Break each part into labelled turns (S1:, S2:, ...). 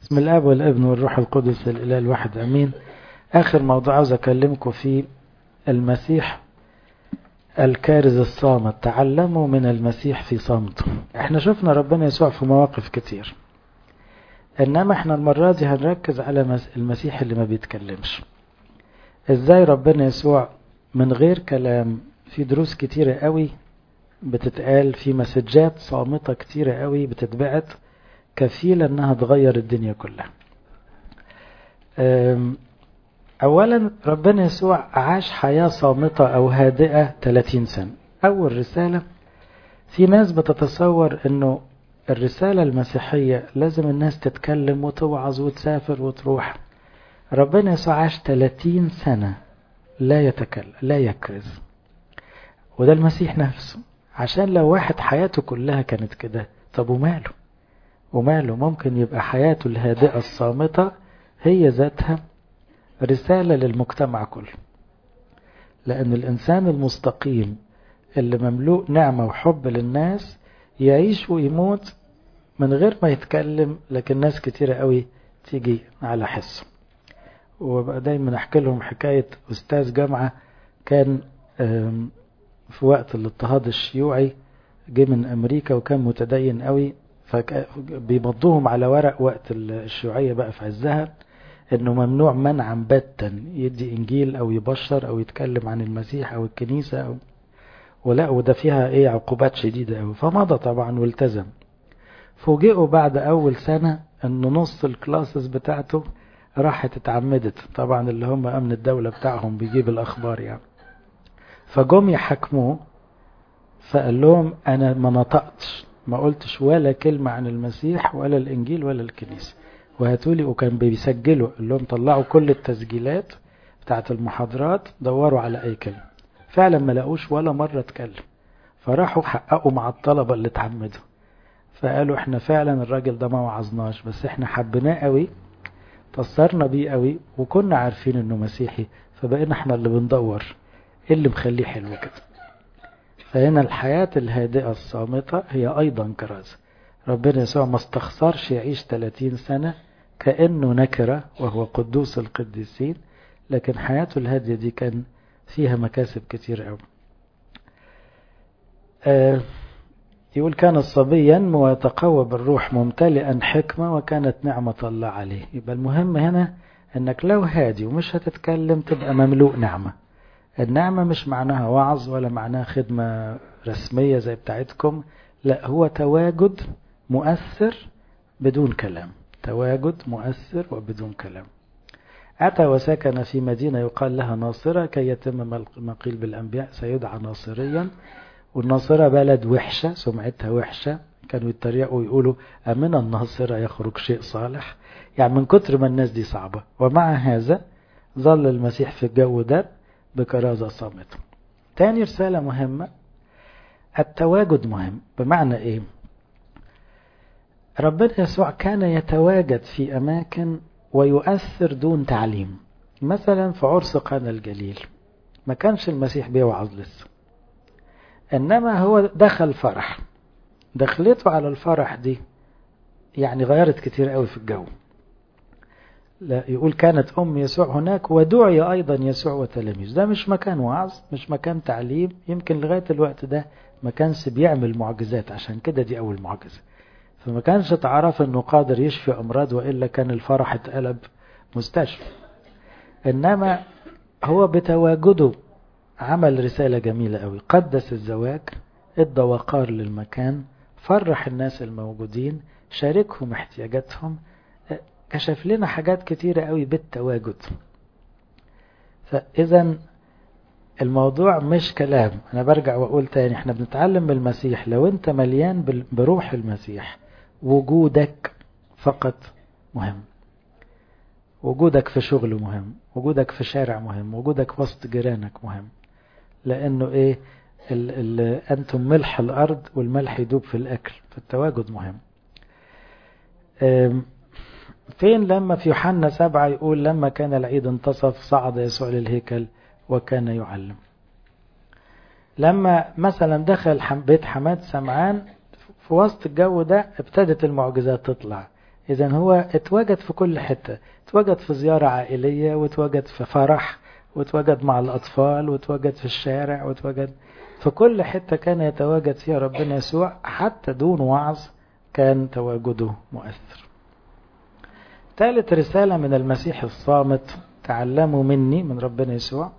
S1: بسم الاب والابن والروح القدس الاله الواحد امين اخر موضوع عاوز اكلمكم فيه المسيح الكارز الصامت تعلموا من المسيح في صمته احنا شفنا ربنا يسوع في مواقف كتير انما احنا المرة دي هنركز على المسيح اللي ما بيتكلمش ازاي ربنا يسوع من غير كلام في دروس كتيرة قوي بتتقال في مسجات صامتة كتيرة قوي بتتبعت كفيلة انها تغير الدنيا كلها اولا ربنا يسوع عاش حياة صامتة او هادئة 30 سنة اول رسالة في ناس بتتصور انه الرسالة المسيحية لازم الناس تتكلم وتوعظ وتسافر وتروح ربنا يسوع عاش 30 سنة لا يتكلم لا يكرز وده المسيح نفسه عشان لو واحد حياته كلها كانت كده طب وماله وماله ممكن يبقى حياته الهادئة الصامتة هي ذاتها رسالة للمجتمع كله لأن الإنسان المستقيم اللي مملوء نعمة وحب للناس يعيش ويموت من غير ما يتكلم لكن ناس كتيرة قوي تيجي على حسه وبقى دايما احكي لهم حكاية أستاذ جامعة كان في وقت الاضطهاد الشيوعي جه من أمريكا وكان متدين قوي فبيمضوهم على ورق وقت الشيوعية بقى في عزها انه ممنوع منعا باتا يدي انجيل او يبشر او يتكلم عن المسيح او الكنيسة او ولا وده فيها ايه عقوبات شديدة قوي فمضى طبعا والتزم فوجئوا بعد اول سنة ان نص الكلاسز بتاعته راحت اتعمدت طبعا اللي هم امن الدولة بتاعهم بيجيب الاخبار يعني فجم يحكموه فقال لهم انا ما نطقتش ما قلتش ولا كلمة عن المسيح ولا الانجيل ولا الكنيسة وهاتولي وكان بيسجلوا قال لهم طلعوا كل التسجيلات بتاعت المحاضرات دوروا على اي كلمة فعلا ما لقوش ولا مرة اتكلم فراحوا حققوا مع الطلبة اللي اتعمدوا فقالوا احنا فعلا الراجل ده ما وعظناش بس احنا حبيناه قوي تأثرنا بيه قوي وكنا عارفين انه مسيحي فبقينا احنا اللي بندور ايه اللي مخليه حلو كده فهنا الحياة الهادئة الصامتة هي ايضا كرازة ربنا يسوع ما استخسرش يعيش 30 سنة كأنه نكرة وهو قدوس القديسين لكن حياته الهادية دي كان فيها مكاسب كتير قوي آه يقول كان الصبي ينمو ويتقوى بالروح ممتلئا حكمة وكانت نعمة الله عليه يبقى المهم هنا انك لو هادي ومش هتتكلم تبقى مملوء نعمة النعمة مش معناها وعظ ولا معناها خدمة رسمية زي بتاعتكم لا هو تواجد مؤثر بدون كلام تواجد مؤثر وبدون كلام أتى وسكن في مدينة يقال لها ناصرة كي يتم ما قيل بالأنبياء سيدعى ناصريا والناصرة بلد وحشة سمعتها وحشة كانوا يتريقوا ويقولوا أمن الناصرة يخرج شيء صالح يعني من كتر ما الناس دي صعبة ومع هذا ظل المسيح في الجو ده بكرازة صامتة تاني رسالة مهمة التواجد مهم بمعنى ايه ربنا يسوع كان يتواجد في أماكن ويؤثر دون تعليم مثلا في عرس قانا الجليل ما كانش المسيح بيوعظ لسه إنما هو دخل فرح دخلته على الفرح دي يعني غيرت كتير قوي في الجو لا يقول كانت أم يسوع هناك ودعي أيضا يسوع وتلاميذ ده مش مكان وعظ مش مكان تعليم يمكن لغاية الوقت ده ما كانش بيعمل معجزات عشان كده دي أول معجزة فما كانش تعرف انه قادر يشفي امراض والا كان الفرح اتقلب مستشفى انما هو بتواجده عمل رسالة جميلة قوي قدس الزواج ادى وقار للمكان فرح الناس الموجودين شاركهم احتياجاتهم كشف لنا حاجات كتيرة قوي بالتواجد فاذا الموضوع مش كلام انا برجع واقول تاني احنا بنتعلم من المسيح لو انت مليان بروح المسيح وجودك فقط مهم وجودك في شغل مهم وجودك في شارع مهم وجودك وسط جيرانك مهم لانه ايه ال ال انتم ملح الارض والملح يدوب في الاكل فالتواجد مهم فين لما في يوحنا سبعة يقول لما كان العيد انتصف صعد يسوع للهيكل وكان يعلم لما مثلا دخل بيت حماد سمعان في وسط الجو ده ابتدت المعجزات تطلع إذا هو اتوجد في كل حتة اتوجد في زيارة عائلية واتوجد في فرح واتوجد مع الأطفال واتوجد في الشارع واتوجد في كل حتة كان يتواجد فيها ربنا يسوع حتى دون وعظ كان تواجده مؤثر ثالث رسالة من المسيح الصامت تعلموا مني من ربنا يسوع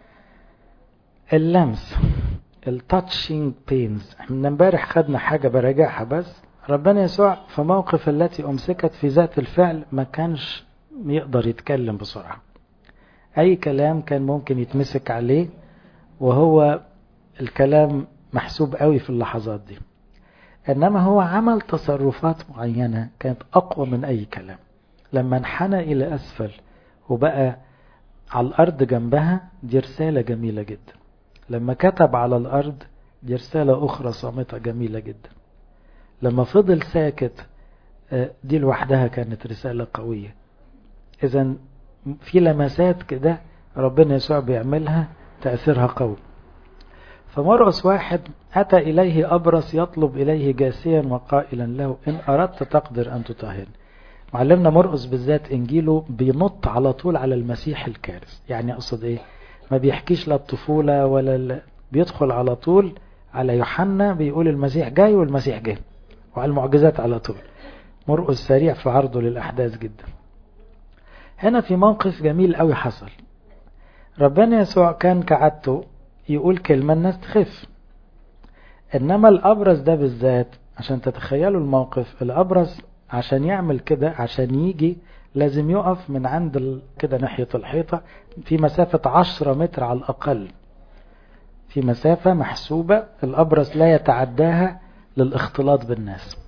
S1: اللمس التاتشينج بينز احنا امبارح خدنا حاجة براجعها بس ربنا يسوع في موقف التي أمسكت في ذات الفعل ما كانش يقدر يتكلم بسرعة أي كلام كان ممكن يتمسك عليه وهو الكلام محسوب قوي في اللحظات دي إنما هو عمل تصرفات معينة كانت أقوى من أي كلام لما انحنى إلى أسفل وبقى على الأرض جنبها دي رسالة جميلة جدا لما كتب على الأرض دي رسالة أخرى صامتة جميلة جدا لما فضل ساكت دي لوحدها كانت رسالة قوية إذا في لمسات كده ربنا يسوع بيعملها تأثيرها قوي فمرقس واحد أتى إليه أبرص يطلب إليه جاسيا وقائلا له إن أردت تقدر أن تطهرني معلمنا مرقس بالذات إنجيله بينط على طول على المسيح الكارث يعني أقصد إيه ما بيحكيش لا الطفولة ولا ال... بيدخل على طول على يوحنا بيقول المسيح جاي والمسيح جه وعلى المعجزات على طول مرقس سريع في عرضه للأحداث جدا هنا في موقف جميل قوي حصل ربنا يسوع كان كعادته يقول كلمة الناس تخف إنما الأبرز ده بالذات عشان تتخيلوا الموقف الأبرز عشان يعمل كده عشان يجي لازم يقف من عند كده ناحية الحيطة في مسافة عشرة متر على الأقل في مسافة محسوبة الأبرز لا يتعداها للاختلاط بالناس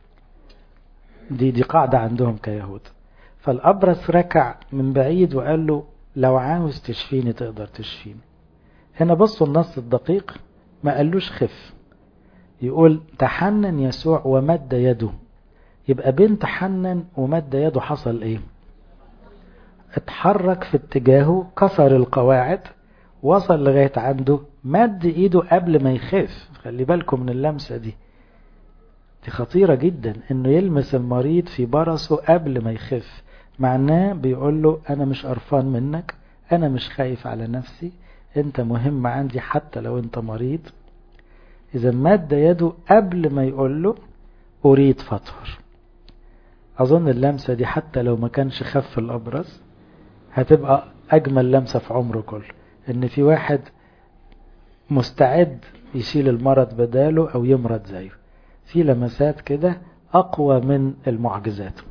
S1: دي دي قاعدة عندهم كيهود فالأبرز ركع من بعيد وقال له لو عاوز تشفيني تقدر تشفيني هنا بصوا النص الدقيق ما قالوش خف يقول تحنن يسوع ومد يده يبقى بين تحنن ومد يده حصل ايه اتحرك في اتجاهه كسر القواعد وصل لغاية عنده مد ايده قبل ما يخف خلي بالكم من اللمسة دي دي خطيرة جدا انه يلمس المريض في برصه قبل ما يخف معناه بيقول له انا مش قرفان منك انا مش خايف على نفسي انت مهم عندي حتى لو انت مريض اذا مد يده قبل ما يقول له اريد فطهر اظن اللمسة دي حتى لو ما كانش خف الابرز هتبقى اجمل لمسة في عمره كله ان في واحد مستعد يشيل المرض بداله او يمرض زيه في لمسات كده اقوى من المعجزات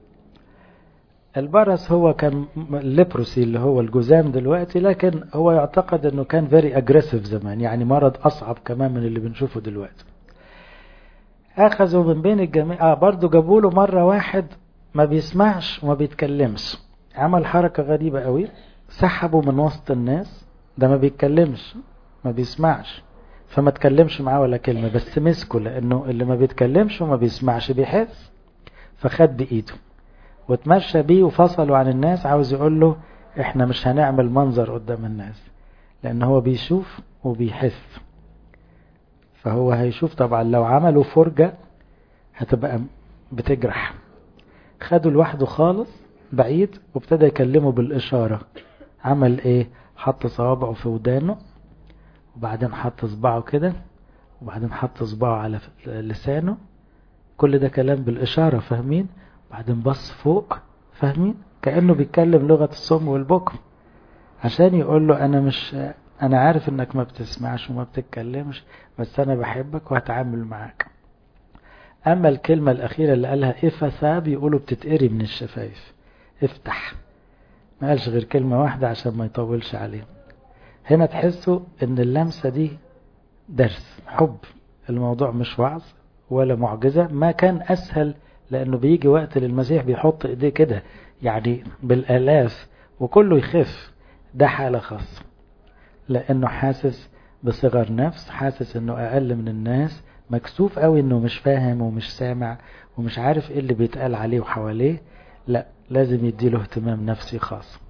S1: البرص هو كان الليبروسي اللي هو الجزام دلوقتي لكن هو يعتقد انه كان فيري اجريسيف زمان يعني مرض اصعب كمان من اللي بنشوفه دلوقتي اخذوا من بين الجميع آه برضه جابوا له مره واحد ما بيسمعش وما بيتكلمش عمل حركه غريبه قوي سحبه من وسط الناس ده ما بيتكلمش ما بيسمعش فما تكلمش معاه ولا كلمه بس مسكه لانه اللي ما بيتكلمش وما بيسمعش بيحس فخد بايده وتمشى بيه وفصلوا عن الناس عاوز يقول له احنا مش هنعمل منظر قدام الناس لان هو بيشوف وبيحس فهو هيشوف طبعا لو عملوا فرجة هتبقى بتجرح خدوا لوحده خالص بعيد وابتدى يكلمه بالإشارة عمل ايه حط صوابعه في ودانه وبعدين حط صباعه كده وبعدين حط صباعه على لسانه كل ده كلام بالإشارة فاهمين بعدين بص فوق فاهمين كأنه بيتكلم لغة الصم والبكم عشان يقول له أنا مش أنا عارف إنك ما بتسمعش وما بتتكلمش بس أنا بحبك وهتعامل معاك أما الكلمة الأخيرة اللي قالها إفسا بيقولوا بتتقري من الشفايف افتح ما قالش غير كلمة واحدة عشان ما يطولش عليه هنا تحسوا إن اللمسة دي درس حب الموضوع مش وعظ ولا معجزة ما كان أسهل لأنه بيجي وقت للمسيح بيحط إيديه كده يعني بالآلاف وكله يخف ده حالة خاصة لأنه حاسس بصغر نفس حاسس إنه أقل من الناس مكسوف قوي إنه مش فاهم ومش سامع ومش عارف إيه اللي بيتقال عليه وحواليه لا لازم يديله اهتمام نفسي خاص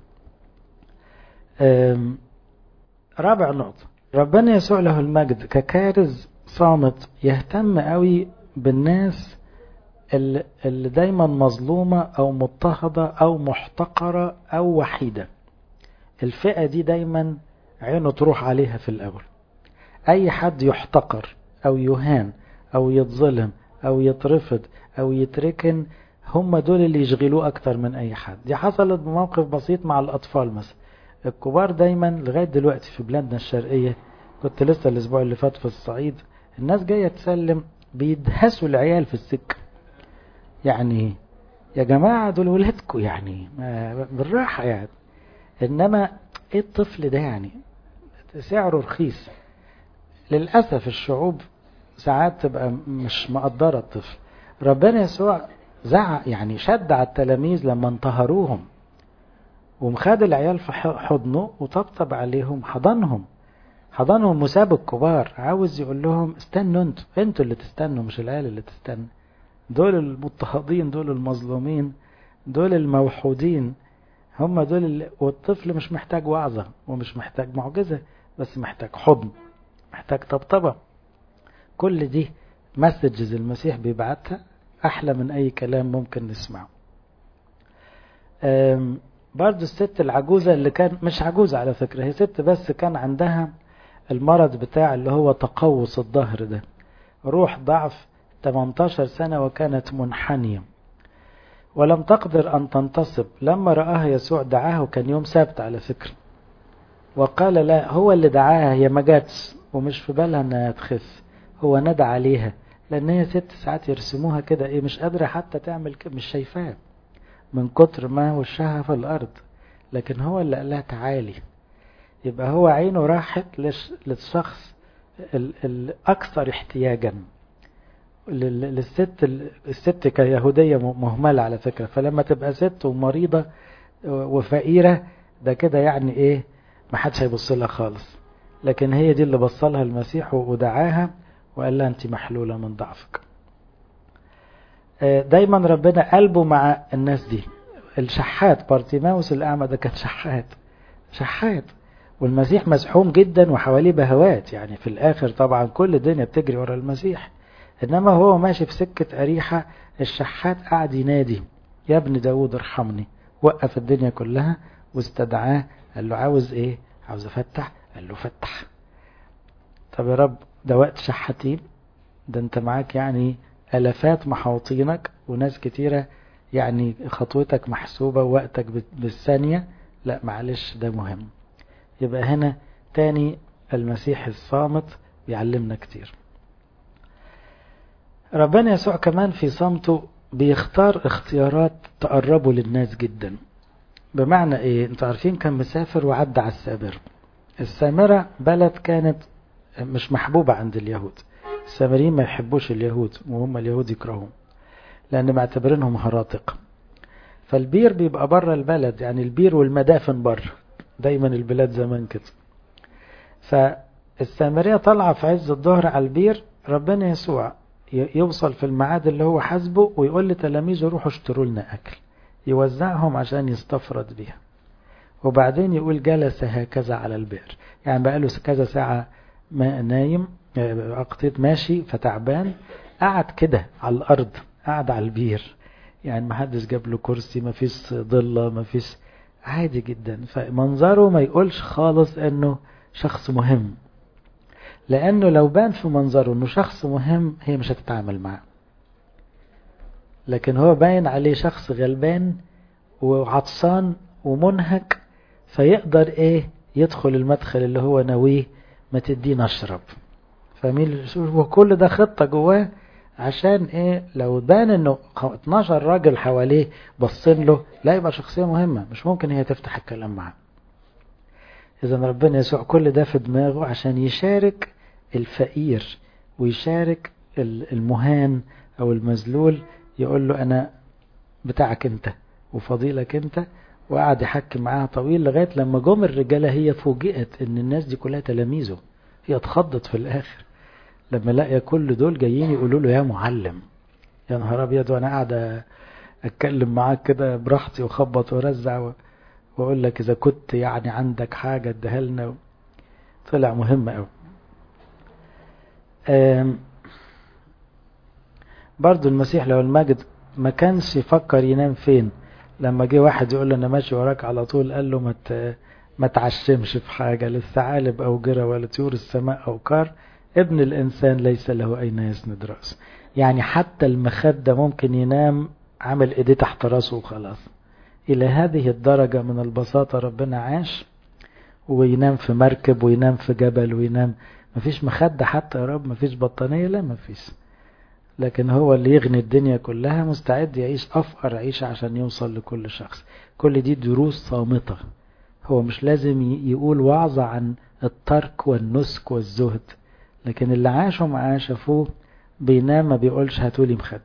S1: رابع نقطة ربنا يسوع له المجد ككارز صامت يهتم قوي بالناس اللي اللي دايما مظلومة أو مضطهدة أو محتقرة أو وحيدة الفئة دي دايما عينه تروح عليها في الأول أي حد يحتقر أو يهان أو يتظلم أو يترفض أو يتركن هم دول اللي يشغلوه أكتر من أي حد دي حصلت بموقف بسيط مع الأطفال مثلا الكبار دايما لغاية دلوقتي في بلادنا الشرقية كنت لسه الأسبوع اللي فات في الصعيد الناس جاية تسلم بيدهسوا العيال في السكة يعني يا جماعة دول ولادكم يعني بالراحة يعني إنما إيه الطفل ده يعني سعره رخيص للأسف الشعوب ساعات تبقى مش مقدرة الطفل ربنا يسوع زعق يعني شد على التلاميذ لما انتهروهم ومخاد العيال في حضنه وطبطب عليهم حضنهم حضنهم وساب الكبار عاوز يقول لهم استنوا انتوا انتوا اللي تستنوا مش العيال اللي تستنى دول المضطهدين دول المظلومين دول الموحودين هم دول اللي والطفل مش محتاج وعظة ومش محتاج معجزة بس محتاج حضن محتاج طبطبة كل دي مسجز المسيح بيبعتها أحلى من أي كلام ممكن نسمعه برضو الست العجوزة اللي كان مش عجوزة على فكرة هي ست بس كان عندها المرض بتاع اللي هو تقوس الظهر ده روح ضعف 18 سنة وكانت منحنية ولم تقدر أن تنتصب لما رآها يسوع دعاه وكان يوم سبت على فكرة وقال لا هو اللي دعاها هي ما جاتش ومش في بالها انها تخف هو ندى عليها لان هي ست ساعات يرسموها كده ايه مش قادرة حتى تعمل كده مش شايفاه من كتر ما وشها في الارض لكن هو اللي قال لها تعالي يبقى هو عينه راحت للشخص الاكثر احتياجا للست الست كيهودية مهملة على فكرة فلما تبقى ست ومريضة وفقيرة ده كده يعني ايه ما حدش هيبص لها خالص لكن هي دي اللي بصلها المسيح ودعاها وقال لها انت محلولة من ضعفك دايما ربنا قلبه مع الناس دي الشحات بارتيماوس الأعمى ده كان شحات شحات والمسيح مزحوم جدا وحواليه بهوات يعني في الآخر طبعا كل الدنيا بتجري ورا المسيح إنما هو ماشي في سكة أريحة الشحات قاعد ينادي يا ابن داود ارحمني وقف الدنيا كلها واستدعاه قال له عاوز ايه عاوز افتح قال له فتح طب يا رب ده وقت شحاتين ده انت معاك يعني الافات محاوطينك وناس كتيرة يعني خطوتك محسوبة ووقتك بالثانية لا معلش ده مهم يبقى هنا تاني المسيح الصامت بيعلمنا كتير ربنا يسوع كمان في صمته بيختار اختيارات تقربه للناس جدا بمعنى ايه انتوا عارفين كان مسافر وعدى على السامرة السامرة بلد كانت مش محبوبة عند اليهود السامريين ما يحبوش اليهود وهم اليهود يكرههم لان معتبرينهم هراطق فالبير بيبقى بره البلد يعني البير والمدافن بره دايما البلاد زمان كده فالسامرية طالعة في عز الظهر على البير ربنا يسوع يوصل في الميعاد اللي هو حاسبه ويقول لتلاميذه روحوا اشتروا لنا اكل يوزعهم عشان يستفرد بيها وبعدين يقول جلس هكذا على البئر يعني بقى له كذا ساعة ما نايم أقطيت ماشي فتعبان قعد كده على الأرض قعد على البير يعني ما حدش جاب له كرسي ما فيش ضلة ما فيش عادي جدا فمنظره ما يقولش خالص انه شخص مهم لانه لو بان في منظره انه شخص مهم هي مش هتتعامل معاه لكن هو باين عليه شخص غلبان وعطسان ومنهك فيقدر ايه يدخل المدخل اللي هو ناويه ما تدينا اشرب فاهمين وكل ده خطة جواه عشان ايه لو بان انه 12 راجل حواليه باصين له لا يبقى شخصية مهمة مش ممكن هي تفتح الكلام معاه اذا ربنا يسوع كل ده في دماغه عشان يشارك الفقير ويشارك المهان او المذلول يقول له انا بتاعك انت وفضيلك انت وقعد يحكي معاها طويل لغاية لما جم الرجالة هي فوجئت ان الناس دي كلها تلاميذه هي اتخضت في الاخر لما لقى كل دول جايين يقولوا له يا معلم يا نهار ابيض وانا قاعد اتكلم معاك كده براحتي وخبط ورزع واقول لك اذا كنت يعني عندك حاجة اديها لنا طلع مهم قوي برضو المسيح لو المجد ما كانش يفكر ينام فين لما جه واحد يقول له انا ماشي وراك على طول قال له ما ما تعشمش في حاجه للثعالب او جرى ولا طيور السماء او كار ابن الانسان ليس له اين يسند راسه يعني حتى المخده ممكن ينام عامل ايديه تحت راسه وخلاص الى هذه الدرجه من البساطه ربنا عاش وينام في مركب وينام في جبل وينام مفيش مخده حتى يا رب مفيش بطانيه لا مفيش لكن هو اللي يغني الدنيا كلها مستعد يعيش أفقر عيشة عشان يوصل لكل شخص كل دي دروس صامتة هو مش لازم يقول وعظة عن الترك والنسك والزهد لكن اللي عاشوا معاه شافوه بينام ما بيقولش هاتولي مخد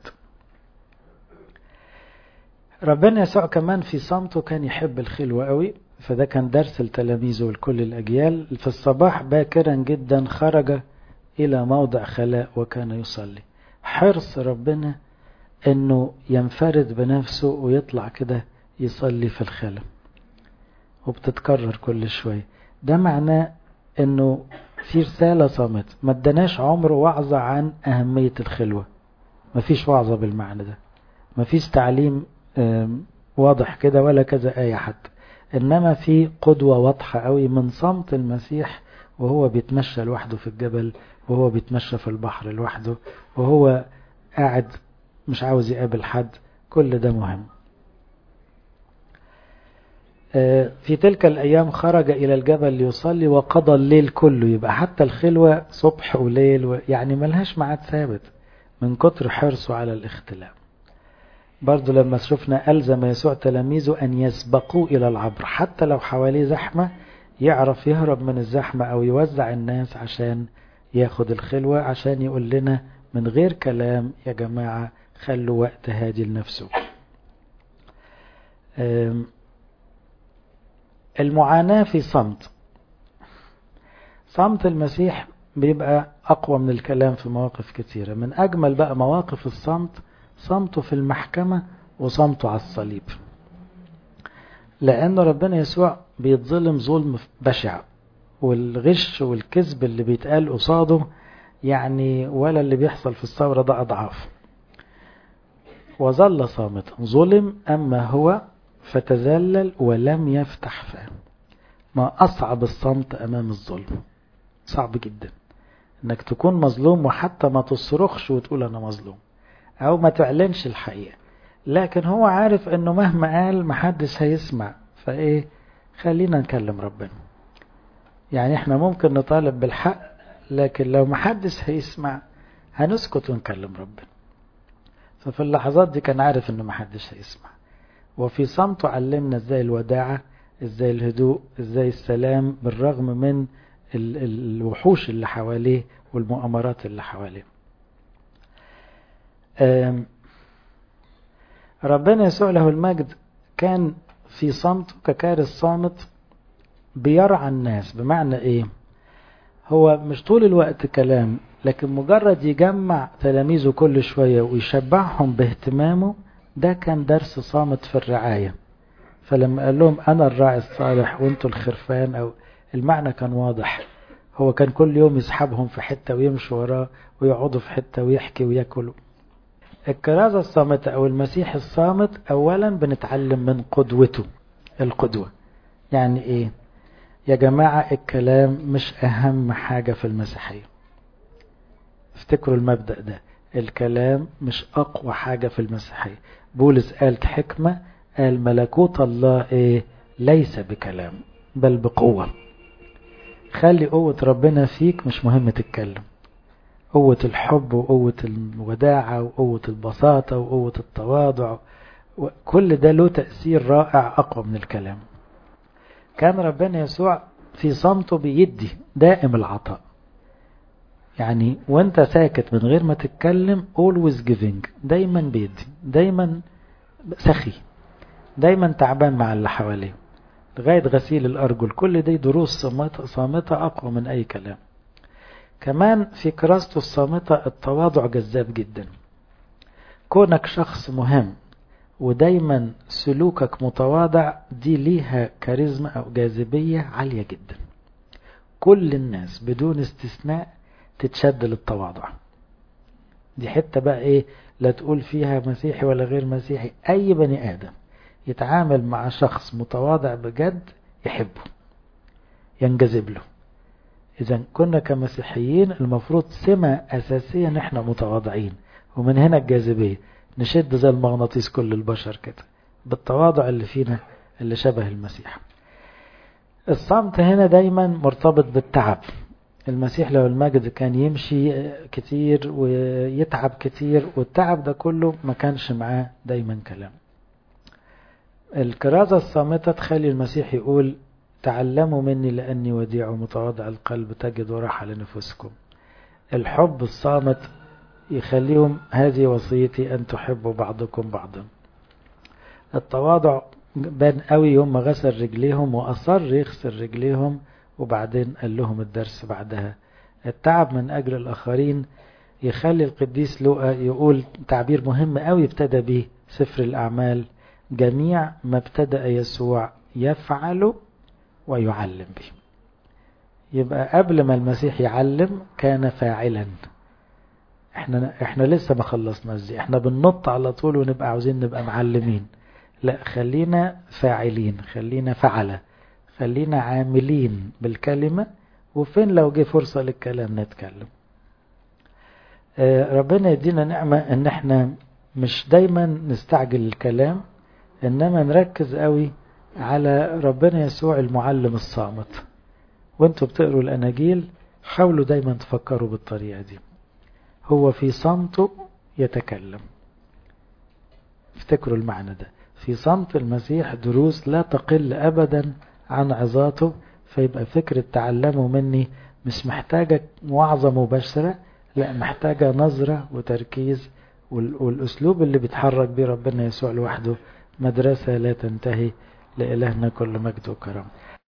S1: ربنا يسوع كمان في صمته كان يحب الخلوة قوي فده كان درس لتلاميذه ولكل الأجيال في الصباح باكرا جدا خرج إلى موضع خلاء وكان يصلي حرص ربنا انه ينفرد بنفسه ويطلع كده يصلي في الخلا وبتتكرر كل شوية ده معناه انه في رسالة صامت ما اداناش عمره وعظة عن اهمية الخلوة مفيش وعظة بالمعنى ده مفيش تعليم واضح كده ولا كذا آية حتى إنما في قدوة واضحة قوي من صمت المسيح وهو بيتمشى لوحده في الجبل وهو بيتمشى في البحر لوحده وهو قاعد مش عاوز يقابل حد كل ده مهم في تلك الأيام خرج إلى الجبل ليصلي وقضى الليل كله يبقى حتى الخلوة صبح وليل يعني ملهاش ميعاد ثابت من كتر حرصه على الاختلاف برضو لما شفنا ألزم يسوع تلاميذه أن يسبقوا إلى العبر حتى لو حواليه زحمة يعرف يهرب من الزحمة أو يوزع الناس عشان ياخد الخلوة عشان يقول لنا من غير كلام يا جماعة خلوا وقت هادي لنفسه المعاناة في صمت صمت المسيح بيبقى أقوى من الكلام في مواقف كثيرة من أجمل بقى مواقف الصمت صمته في المحكمة وصمته على الصليب لأن ربنا يسوع بيتظلم ظلم بشع والغش والكذب اللي بيتقال قصاده يعني ولا اللي بيحصل في الثورة ده أضعاف وظل صامتا ظلم أما هو فتذلل ولم يفتح فاه ما أصعب الصمت أمام الظلم صعب جدا انك تكون مظلوم وحتى ما تصرخش وتقول انا مظلوم او ما تعلنش الحقيقة لكن هو عارف انه مهما قال محدش هيسمع فايه خلينا نكلم ربنا يعني احنا ممكن نطالب بالحق لكن لو محدش هيسمع هنسكت ونكلم ربنا ففي اللحظات دي كان عارف انه محدش هيسمع وفي صمته علمنا ازاي الوداعة ازاي الهدوء ازاي السلام بالرغم من الوحوش اللي حواليه والمؤامرات اللي حواليه ربنا يسوع له المجد كان في صمت ككارث صامت بيرعى الناس بمعنى ايه هو مش طول الوقت كلام لكن مجرد يجمع تلاميذه كل شوية ويشبعهم باهتمامه ده كان درس صامت في الرعاية فلما قال لهم أنا الراعي الصالح وانتوا الخرفان أو المعنى كان واضح هو كان كل يوم يسحبهم في حتة ويمشوا وراه ويقعدوا في حتة ويحكي وياكلوا الكرازة الصامتة أو المسيح الصامت أولا بنتعلم من قدوته القدوة يعني إيه يا جماعة الكلام مش أهم حاجة في المسيحية افتكروا المبدأ ده الكلام مش أقوى حاجة في المسيحية بولس قال حكمة قال ملكوت الله إيه ليس بكلام بل بقوة خلي قوة ربنا فيك مش مهم تتكلم قوة الحب وقوة الوداعة وقوة البساطة وقوة التواضع كل ده له تأثير رائع أقوى من الكلام كان ربنا يسوع في صمته بيدي دائم العطاء يعني وانت ساكت من غير ما تتكلم always giving دايما بيدي دايما سخي دايما تعبان مع اللي حواليه لغاية غسيل الأرجل كل دي دروس صامتة, صامتة أقوى من أي كلام كمان في كراسته الصامتة التواضع جذاب جدا كونك شخص مهم ودايما سلوكك متواضع دي ليها كاريزما أو جاذبية عالية جدا كل الناس بدون استثناء تتشد للتواضع دي حتة بقى ايه لا تقول فيها مسيحي ولا غير مسيحي أي بني آدم يتعامل مع شخص متواضع بجد يحبه ينجذب له إذا كنا كمسيحيين المفروض سمة أساسية نحن متواضعين ومن هنا الجاذبية نشد زي المغناطيس كل البشر كده بالتواضع اللي فينا اللي شبه المسيح الصمت هنا دايما مرتبط بالتعب المسيح لو المجد كان يمشي كتير ويتعب كتير والتعب ده كله ما كانش معاه دايما كلام الكرازة الصامتة تخلي المسيح يقول تعلموا مني لأني وديع ومتواضع القلب تجدوا راحة لنفوسكم الحب الصامت يخليهم هذه وصيتي أن تحبوا بعضكم بعضا التواضع بان قوي يوم ما غسل رجليهم وأصر يغسل رجليهم وبعدين قال لهم الدرس بعدها التعب من أجل الآخرين يخلي القديس لوقا يقول تعبير مهم قوي ابتدى به سفر الأعمال جميع ما ابتدأ يسوع يفعل ويعلم به يبقى قبل ما المسيح يعلم كان فاعلا احنا احنا لسه ما خلصناش دي احنا بننط على طول ونبقى عاوزين نبقى معلمين لا خلينا فاعلين خلينا فعلة خلينا عاملين بالكلمة وفين لو جه فرصة للكلام نتكلم اه ربنا يدينا نعمة ان احنا مش دايما نستعجل الكلام انما نركز قوي على ربنا يسوع المعلم الصامت وانتوا بتقروا الاناجيل حاولوا دايما تفكروا بالطريقة دي هو في صمته يتكلم افتكروا المعنى ده في صمت المسيح دروس لا تقل ابدا عن عظاته فيبقى فكرة تعلموا مني مش محتاجة وعظة مباشرة لا محتاجة نظرة وتركيز والأسلوب اللي بيتحرك بيه ربنا يسوع لوحده مدرسة لا تنتهي لإلهنا كل مجد وكرم